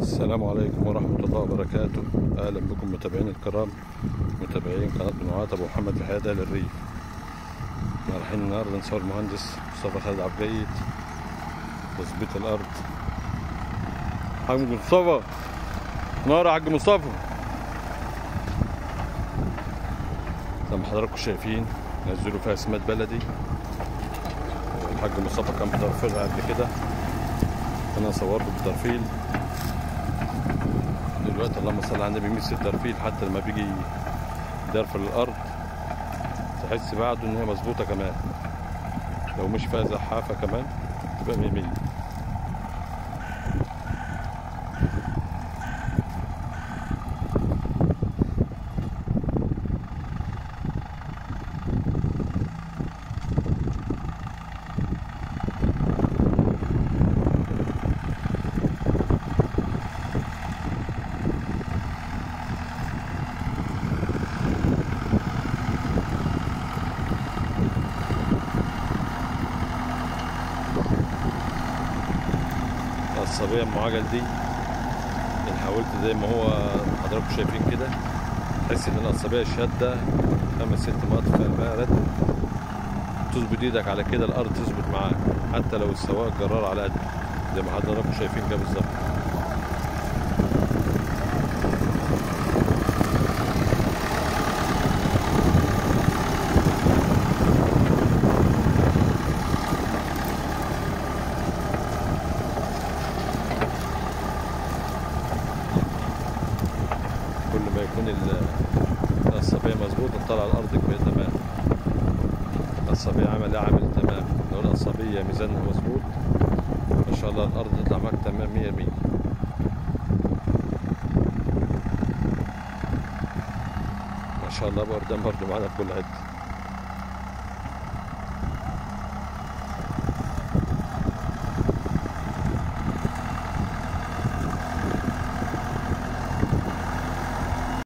السلام عليكم ورحمة الله وبركاته أهلا بكم متابعين الكرام متابعين قناة منوعات أبو محمد في حياة أهل الريف احنا رايحين النهاردة نصور المهندس مصطفى خالد عبد الجيد تظبيط الأرض حاج مصطفى نار يا حاج مصطفى زي ما حضراتكم شايفين نزلوا فيها سمات بلدي الحاج مصطفى كان بترفيلها قبل كده انا صورته بالترفيل دلوقتي اللهم صل على النبي ميس الترفيل حتى لما بيجي يدرفل الارض تحس بعده ان هي مظبوطه كمان لو مش فيها زحافه كمان تبقى مية مية الصبية ام عجل دي اللي حاولت زي ما هو حضراتكم شايفين كده تحس ان القصبية شادة خمس ست مطر في قلبها رد تظبط ايدك على كده الارض تظبط معاك حتى لو السواق جرار على قد زي ما حضراتكم شايفين كده بالظبط كل ما يكون ال- الصبية مظبوطة طالع الأرض كده تمام الصبية عمل عامل تمام لو الصبية ميزانها مظبوط ما شاء الله الأرض تطلع معاك تمام مية مية ما شاء الله بردان برضه معانا في كل حتة